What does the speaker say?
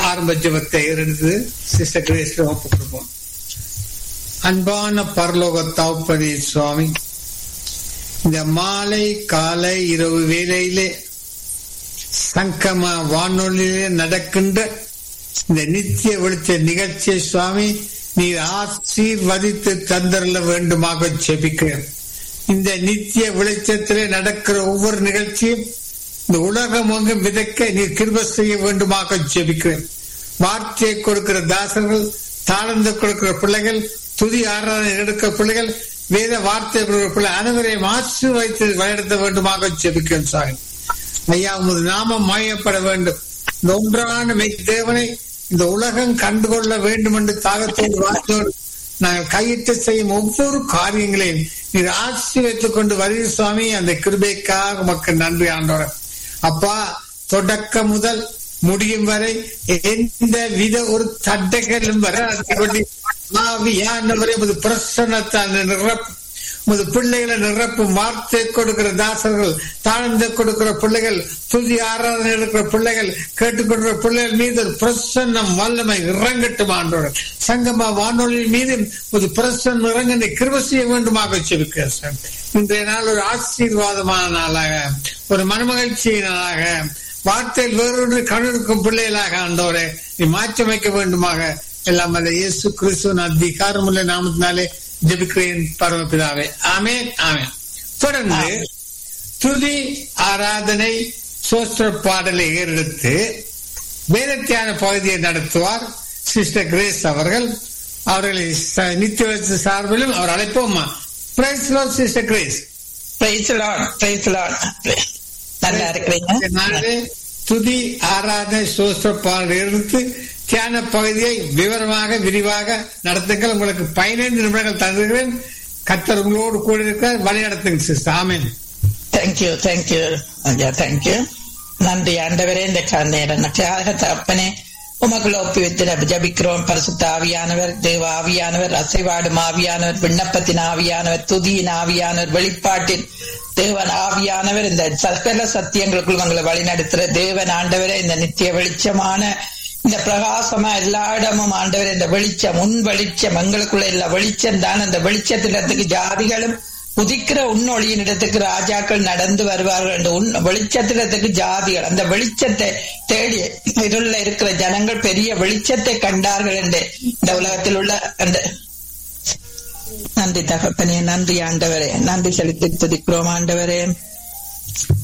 ஆரம்ப ஜபத்தை எடுத்து சிஸ்டர் கிரேஸ் ஒப்பு கொடுப்போம் அன்பான பரலோக தாப்பதி சுவாமி இந்த மாலை காலை இரவு வேளையிலே சங்கம வானொலியிலே நடக்கின்ற இந்த நித்திய வெளிச்ச நிகழ்ச்சியை சுவாமி நீர் ஆசீர்வதித்து தந்தரல வேண்டுமாக ஜெபிக்கிறேன் இந்த நித்திய வெளிச்சத்திலே நடக்கிற ஒவ்வொரு நிகழ்ச்சியும் இந்த உலகம் அங்கும் விதைக்க நீர் கிருப செய்ய வேண்டுமாக ஜெபிக்கிறேன் வார்த்தையை கொடுக்கிற தாசர்கள் தாழ்ந்து கொடுக்கிற பிள்ளைகள் துதி ஆராதனை எடுக்கிற பிள்ளைகள் வேத வார்த்தை கொடுக்கிற பிள்ளை அனைவரையும் ஆசீர்வதித்து வழிநடத்த வேண்டுமாக ஜெபிக்கிறேன் சாமி ஐயா உமது நாமம் மாயப்பட வேண்டும் இந்த ஒன்றான மெய் தேவனை இந்த உலகம் கண்டுகொள்ள வேண்டும் என்று தாகத்தோடு வார்த்தையோடு நாங்கள் கையிட்டு செய்யும் ஒவ்வொரு காரியங்களையும் நீர் ஆட்சி வைத்துக் கொண்டு வருகிற சுவாமி அந்த கிருபைக்காக மக்கள் நன்றி ஆண்டோட அப்பா தொடக்கம் முதல் முடியும் வரை எந்த வித ஒரு தட்டைகளும் வர ஆவியானவரை உமது பிரசன்னத்தால் நிரப்பும் உமது பிள்ளைகளை நிரப்பும் வார்த்தை கொடுக்கிற தாசர்கள் தாழ்ந்து கொடுக்கிற பிள்ளைகள் துதி ஆராதனை எடுக்கிற பிள்ளைகள் கேட்டுக்கொடுக்கிற பிள்ளைகள் மீது ஒரு பிரசன்னம் வல்லமை இறங்கட்டும் ஆண்டோட சங்கமா வானொலி மீது ஒரு பிரசன்னம் இறங்க கிருப செய்ய வேண்டுமாக வச்சிருக்கிறேன் இன்றைய நாள் ஒரு ஆசீர்வாதமான நாளாக ஒரு மனமகிழ்ச்சி நாளாக வார்த்தையில் வேறொரு கணிருக்கும் பிள்ளைகளாக ஆண்டோரை நீ மாற்றமைக்க வேண்டுமாக எல்லாம் அந்த இயேசு கிறிஸ்துவன் அதிகாரமுள்ள நாமத்தினாலே ஜெபிக்கிறேன் பரமபிதாவே ஆமேன் ஆமேன் தொடர்ந்து துதி ஆராதனை சோஸ்திர பாடலை ஏறெடுத்து வேதத்தியான பகுதியை நடத்துவார் சிஸ்டர் கிரேஸ் அவர்கள் அவர்களை நித்திய சார்பிலும் அவர் அழைப்போமா பிரைஸ் சிஸ்டர் கிரேஸ் நல்லா இருக்கிறீங்க துதி ஆராதனை சோஸ்திர பாடல் எடுத்து தியான பகுதியை விவரமாக விரிவாக நடத்துங்கள் உங்களுக்கு பதினைந்து நிமிடங்கள் தந்துகிறேன் கத்தர் உங்களோடு கூட இருக்கிறார் வழி நடத்துங்க சிஸ்டர் ஆமேன் தேங்க்யூ தேங்க்யூ ஐயா தேங்க்யூ நன்றி ஆண்டவரே இந்த நேரம் அப்பனே உமக்குள்ள ஒப்பி வைத்து ஜபிக்கிறோம் பரிசுத்த ஆவியானவர் தேவ ஆவியானவர் அசைவாடும் ஆவியானவர் விண்ணப்பத்தின் ஆவியானவர் துதியின் ஆவியானவர் வெளிப்பாட்டின் தேவன் ஆவியானவர் இந்த சகல சத்தியங்களுக்குள் உங்களை வழிநடத்துற தேவன் ஆண்டவரே இந்த நித்திய வெளிச்சமான இந்த பிரகாசமா எல்லா இடமும் ஆண்டவர் இந்த வெளிச்சம் உன் வெளிச்சம் எங்களுக்குள்ள எல்லா வெளிச்சம் தான் அந்த வெளிச்சத்திடத்துக்கு ஜாதிகளும் உதிக்கிற உன்னொழியின் இடத்துக்கு ராஜாக்கள் நடந்து வருவார்கள் என்று உன் வெளிச்சத்திடத்துக்கு ஜாதிகள் அந்த வெளிச்சத்தை தேடி இருள இருக்கிற ஜனங்கள் பெரிய வெளிச்சத்தை கண்டார்கள் என்று இந்த உலகத்தில் உள்ள அந்த நன்றி தகப்பனே நன்றி ஆண்டவரே நன்றி செலுத்தி துதிக்கிறோம் ஆண்டவரே